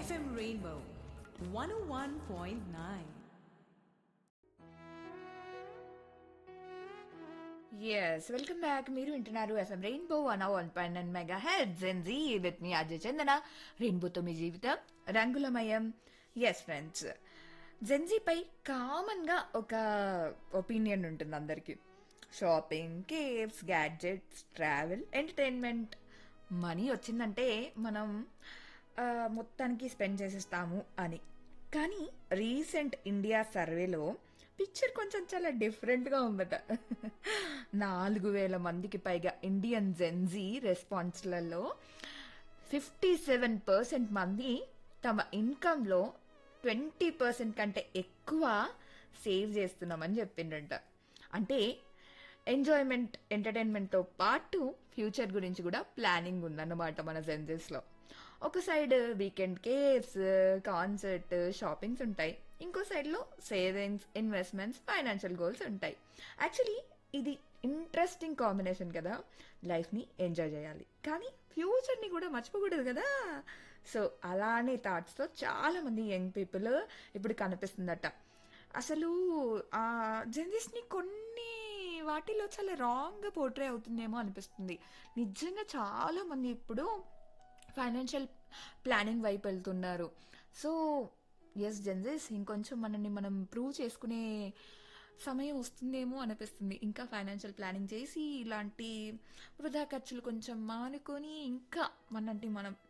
FM Rainbow 101.9. Yes welcome back మీరు వింటున్నారు FM rainbow one one point nine mega head Gen Z with మీ అజయ్ చందన రెయిన్బోతో మీ జీవితం రంగులమయం ఎస్ ఫ్రెండ్స్ జెన్జీపై కామన్గా ఒక ఒపీనియన్ ఉంటుంది అందరికీ shopping cafes gadgets travel entertainment money వచ్చిందంటే మనం ఆ, మొత్తానికి స్పెండ్ చేసేస్తాము అని కానీ రీసెంట్ ఇండియా సర్వేలో పిక్చర్ కొంచెం చాలా డిఫరెంట్గా ఉందట నాలుగు వేల మందికి పైగా ఇండియన్ జెన్జీ రెస్పాన్స్లలో ఫిఫ్టీ సెవెన్ పర్సెంట్ మంది తమ ఇన్కంలో ట్వంటీ పర్సెంట్ కంటే ఎక్కువ సేవ్ చేస్తున్నామని చెప్పిండ్రంట అంటే ఎంజాయ్మెంట్ ఎంటర్టైన్మెంట్తో పాటు ఫ్యూచర్ గురించి కూడా ప్లానింగ్ ఉందన్నమాట మన జెన్జెస్లో ఒక side weekend cafes concert shoppings ఉంటాయి ఇంకో సైడ్లో సేవింగ్స్ ఇన్వెస్ట్మెంట్స్ ఫైనాన్షియల్ గోల్స్ ఉంటాయి యాక్చువల్లీ ఇది ఇంట్రెస్టింగ్ కాంబినేషన్ కదా లైఫ్ని ఎంజాయ్ చేయాలి కానీ ఫ్యూచర్ని కూడా మర్చిపోకూడదు కదా సో అలానే థాట్స్తో చాలామంది యంగ్ పీపుల్ ఇప్పుడు కనిపిస్తుందట అసలు ఆ జెన్జెస్ని కొన్ని వాటిలో చాలా రాంగ్గా పోర్ట్రే అవుతుందేమో అనిపిస్తుంది నిజంగా చాలా మంది ఇప్పుడు ఫైనాన్షియల్ ప్లానింగ్ వైపు వెళ్తున్నారు సో ఎస్ జెన్జెస్ ఇంకొంచెం మనల్ని మనం ప్రూవ్ చేసుకునే సమయం వస్తుందేమో అనిపిస్తుంది ఇంకా ఫైనాన్షియల్ ప్లానింగ్ చేసి ఇలాంటి వృధా ఖర్చులు కొంచెం మానుకొని ఇంకా మనంటి మనం